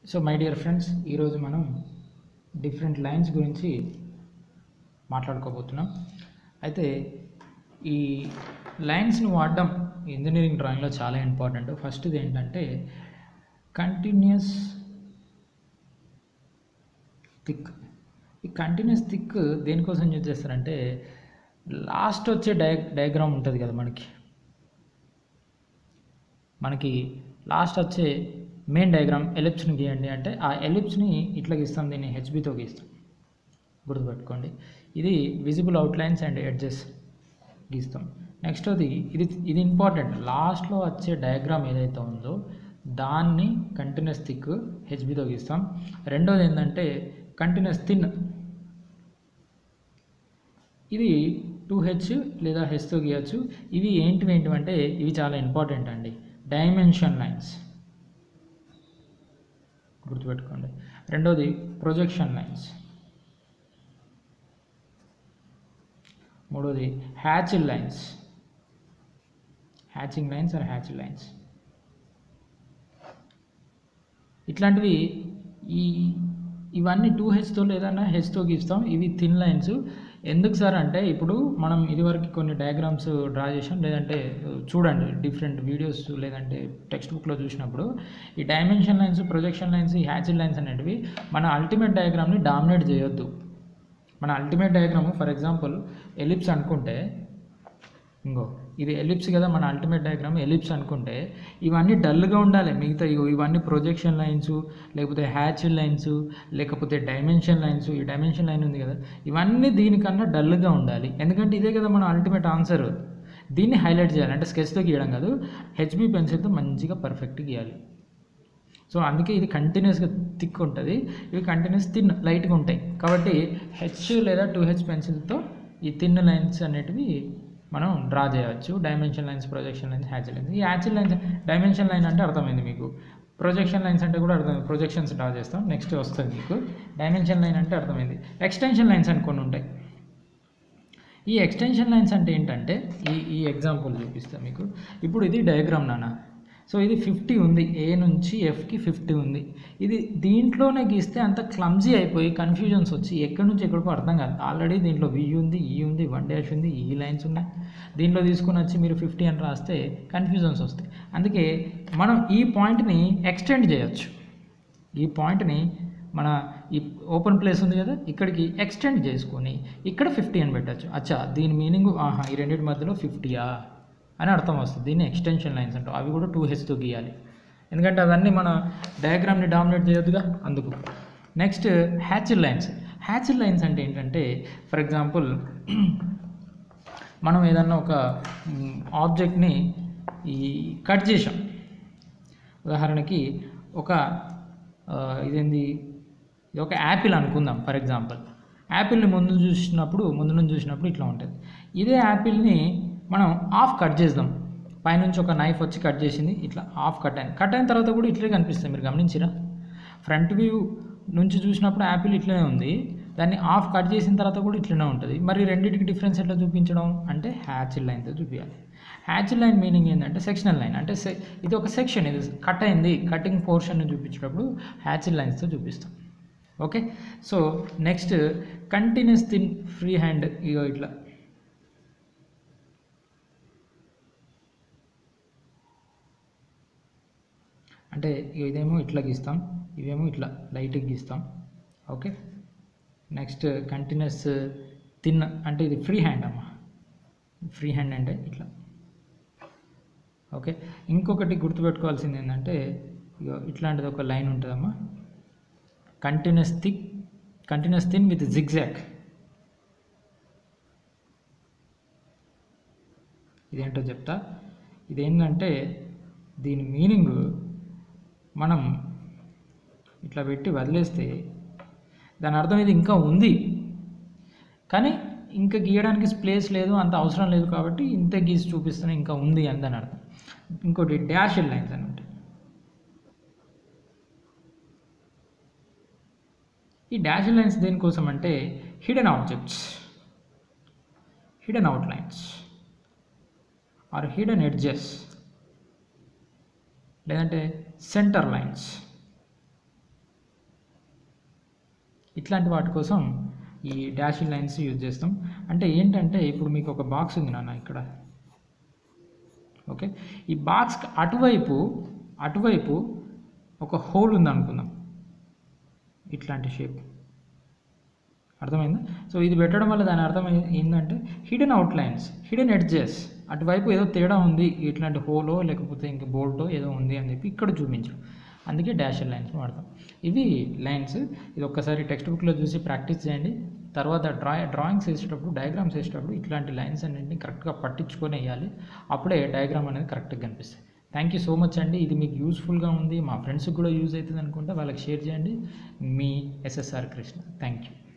so my dear friends ఈరోజు మనం different lines గురించి మాట్లాడుకోబోతున్నాం అయితే ఈ లైన్స్ని వాడడం ఇంజనీరింగ్ డ్రాయింగ్లో చాలా ఇంపార్టెంట్ ఫస్ట్ది ఏంటంటే కంటిన్యూస్ థిక్ ఈ కంటిన్యూస్ థిక్ దేనికోసం యూజ్ చేస్తారంటే లాస్ట్ వచ్చే డయ డయాగ్రామ్ ఉంటుంది కదా మనకి మనకి లాస్ట్ వచ్చే మెయిన్ డయాగ్రామ్ ఎలిప్స్ని గీయండి అంటే ఆ ఎలిప్స్ని ఇట్లా గీస్తాం దీన్ని హెచ్బితో గీస్తాం గుర్తుపెట్టుకోండి ఇది విజిబుల్ అవుట్లైన్స్ అండ్ ఎడ్జెస్ గీస్తాం నెక్స్ట్ అది ఇది ఇది ఇంపార్టెంట్ లాస్ట్లో వచ్చే డయాగ్రామ్ ఏదైతే ఉందో దాన్ని కంటిన్యూస్ థిక్ హెచ్బితో గీస్తాం రెండోది ఏంటంటే కంటిన్యూస్ థిన్ ఇది టూ హెచ్ లేదా హెచ్తో గీయచ్చు ఇవి ఏంటివి ఏంటివంటే ఇవి చాలా ఇంపార్టెంట్ అండి డైమెన్షన్ లైన్స్ గుర్తుపెట్టుకోండి రెండోది ప్రొజెక్షన్ లైన్స్ మూడోది hatched lines hatching lines or hatched lines ఇట్లాంటివి ఈ ఇవన్నీ టూ హెచ్తో లేదన్నా హెచ్తో గీస్తాం ఇవి థిన్ లైన్స్ ఎందుకు సార్ అంటే ఇప్పుడు మనం ఇదివరకు కొన్ని డయాగ్రామ్స్ డ్రా చేసాం లేదంటే చూడండి డిఫరెంట్ వీడియోస్ లేదంటే టెక్స్ట్ బుక్లో చూసినప్పుడు ఈ డైమెన్షన్ లైన్స్ ప్రొజెక్షన్ లైన్స్ ఈ హ్యాచిల్ లైన్స్ అనేటివి మన అల్టిమేట్ డయాగ్రామ్ని డామినేట్ చేయొద్దు మన ultimate diagram for example ellipse అనుకుంటే ఇంకో ఇది ఎలిప్స్ కదా మన అల్టిమేట్ డయాగ్రామ్ ఎలిప్స్ అనుకుంటే ఇవన్నీ డల్గా ఉండాలి మిగతా ఇగో ఇవన్నీ ప్రొజెక్షన్ లైన్స్ లేకపోతే హ్యాచ్ లైన్స్ లేకపోతే డైమెన్షన్ లైన్స్ ఈ డైమెన్షన్ లైన్ ఉంది కదా ఇవన్నీ దీనికన్నా డల్గా ఉండాలి ఎందుకంటే ఇదే కదా మన అల్టిమేట్ ఆన్సర్ దీన్ని హైలైట్ చేయాలి అంటే స్కెచ్తో గీయడం కాదు హెచ్బి పెన్సిల్తో మంచిగా పర్ఫెక్ట్ గీయాలి సో అందుకే ఇది కంటిన్యూస్గా థిక్ ఉంటుంది ఇవి కంటిన్యూస్ థిన్ లైట్గా ఉంటాయి కాబట్టి హెచ్ లేదా టూ హెచ్ పెన్సిల్తో ఈ థిన్ లైన్స్ అనేటివి మనం డ్రా చేయవచ్చు dimension lines projection lines hatched lines ఈ హ్యాచిల్ లైన్స్ డైమెన్షన్ లైన్ అంటే అర్థమైంది మీకు ప్రొజెక్షన్ లైన్స్ అంటే కూడా అర్థమైంది ప్రొజెక్షన్స్ డ్రా చేస్తాం నెక్స్ట్ వస్తుంది మీకు డైమెన్షన్ లైన్ అంటే అర్థమైంది ఎక్స్టెన్షన్ లైన్స్ అని కొన్ని ఉంటాయి ఈ ఎక్స్టెన్షన్ లైన్స్ అంటే ఏంటంటే ఈ ఈ ఎగ్జాంపుల్ చూపిస్తాను మీకు ఇప్పుడు ఇది డయాగ్రామ్ నాన్న సో ఇది ఫిఫ్టీ ఉంది ఏ నుంచి ఎఫ్కి ఫిఫ్టీ ఉంది ఇది దీంట్లోనే గీస్తే అంత క్లమ్జీ అయిపోయి కన్ఫ్యూజన్స్ వచ్చి ఎక్కడి నుంచి ఎక్కడికో అర్థం కాదు ఆల్రెడీ దీంట్లో వి ఉంది ఈ ఉంది వన్ డాష్ ఉంది ఈ లైన్స్ ఉన్నాయి దీంట్లో తీసుకొని వచ్చి మీరు ఫిఫ్టీ అని రాస్తే కన్ఫ్యూజన్స్ వస్తాయి అందుకే మనం ఈ పాయింట్ని ఎక్స్టెండ్ చేయొచ్చు ఈ పాయింట్ని మన ఈ ఓపెన్ ప్లేస్ ఉంది కదా ఇక్కడికి ఎక్స్టెండ్ చేసుకొని ఇక్కడ ఫిఫ్టీ అని పెట్టచ్చు అచ్చా దీని మీనింగ్ ఆహా ఈ రెండింటి మధ్యలో ఫిఫ్టీయా అని అర్థం వస్తుంది దీన్ని ఎక్స్టెన్షన్ లైన్స్ అంటాం అవి కూడా టూ హెచ్తో గీయాలి ఎందుకంటే అవన్నీ మన డయాగ్రామ్ని డామినేట్ చేయొద్దుగా అందుకు next hatched lines hatched lines అంటే ఏంటంటే ఫర్ ఎగ్జాంపుల్ మనం ఏదన్నా ఒక ఆబ్జెక్ట్ని ఈ కట్ చేసాం ఉదాహరణకి ఒక ఇదేంది ఇది ఒక యాపిల్ అనుకుందాం ఫర్ ఎగ్జాంపుల్ యాపిల్ని ముందు చూసినప్పుడు ముందు నుంచి చూసినప్పుడు ఇట్లా ఉంటుంది ఇదే యాపిల్ని మనం ఆఫ్ కట్ చేద్దాం పైనుంచి ఒక నైఫ్ వచ్చి కట్ చేసింది ఇట్లా ఆఫ్ కట్ అయింది కట్ అయిన తర్వాత కూడా ఇట్లే కనిపిస్తుంది మీరు గమనించిరా ఫ్రంట్ వ్యూ నుంచి చూసినప్పుడు యాపిల్ ఇట్లనే ఉంది దాన్ని ఆఫ్ కట్ చేసిన తర్వాత కూడా ఇట్లనే ఉంటుంది మరి రెండింటికి డిఫరెన్స్ ఎట్లా చూపించడం అంటే హ్యాచిల్ లైన్తో చూపించాలి హ్యాచిల్ లైన్ మీనింగ్ ఏంటంటే సెక్షనల్ లైన్ అంటే సె ఇది ఒక సెక్షన్ ఇది కట్ అయింది కటింగ్ పోర్షన్ని చూపించేటప్పుడు హ్యాచిల్ లైన్స్తో చూపిస్తాం okay so next continuous thin free hand ఇగో ఇట్లా అంటే ఇదేమో ఇట్లా గీస్తాం ఇవేమో ఇట్లా లైట్గా గీస్తాం ఓకే నెక్స్ట్ కంటిన్యూస్ థిన్ అంటే ఇది ఫ్రీ హ్యాండ్ అమ్మా ఫ్రీ హ్యాండ్ అంటే ఇట్లా ఓకే ఇంకొకటి గుర్తుపెట్టుకోవాల్సింది ఏంటంటే ఇట్లాంటిది ఒక లైన్ ఉంటుందమ్మా continuous thick continuous thin with zigzag ఇదేంటో చెప్తా ఇదేంటంటే దీని మీనింగ్ మనం ఇట్లా పెట్టి వదిలేస్తే దాని అర్థం ఇది ఇంకా ఉంది కానీ ఇంకా గీయడానికి ప్లేస్ లేదు అంత అవసరం లేదు కాబట్టి ఇంత గీసి చూపిస్తున్నా ఇంకా ఉంది అని దాని అర్థం ఇంకోటి డాష్ లైన్స్ అని ఉంటాయి ఈ డాష్ లైన్స్ దేనికోసం అంటే hidden objects hidden outlines or hidden edges లేదంటే సెంటర్ లైన్స్ ఇట్లాంటి వాటి కోసం ఈ డాష్ లైన్స్ యూజ్ చేస్తాం అంటే ఏంటంటే ఇప్పుడు మీకు ఒక బాక్స్ ఉంది నాన్న ఇక్కడ ఓకే ఈ బాక్స్కి అటువైపు అటువైపు ఒక హోల్ ఉంది అనుకుందాం ఇట్లాంటి షేప్ అర్థమైందా సో ఇది పెట్టడం వల్ల దాని అర్థం ఏ- ఏంటంటే హిడెన్ అవుట్లైన్స్ హిడెన్ ఎడ్జెస్ అటువైపు ఏదో తేడా ఉంది ఇట్లాంటి హోలో లేకపోతే ఇంక బోల్టో ఏదో ఉంది అని చెప్పి ఇక్కడ చూపించడం అందుకే డాష్ లైన్స్ వాడతాం ఇవి లైన్స్ ఇది ఒక్కసారి టెక్స్ట్ బుక్లో చూసి ప్రాక్టీస్ చేయండి తర్వాత డ్రా డ్రాయింగ్స్ వేసేటప్పుడు డయాగ్రామ్స్ వేసేటప్పుడు ఇట్లాంటి లైన్స్ అన్నింటినీ కరెక్ట్గా పట్టించుకొని వేయాలి అప్పుడే డయాగ్రామ్ అనేది కరెక్ట్గా కనిపిస్తుంది థ్యాంక్ యూ సో మచ్ అండి ఇది మీకు యూస్ఫుల్గా ఉంది మా ఫ్రెండ్స్కి కూడా యూజ్ అవుతుంది అనుకుంటే వాళ్ళకి షేర్ చేయండి మీ ఎస్ఎస్ఆర్ కృష్ణ థ్యాంక్ యూ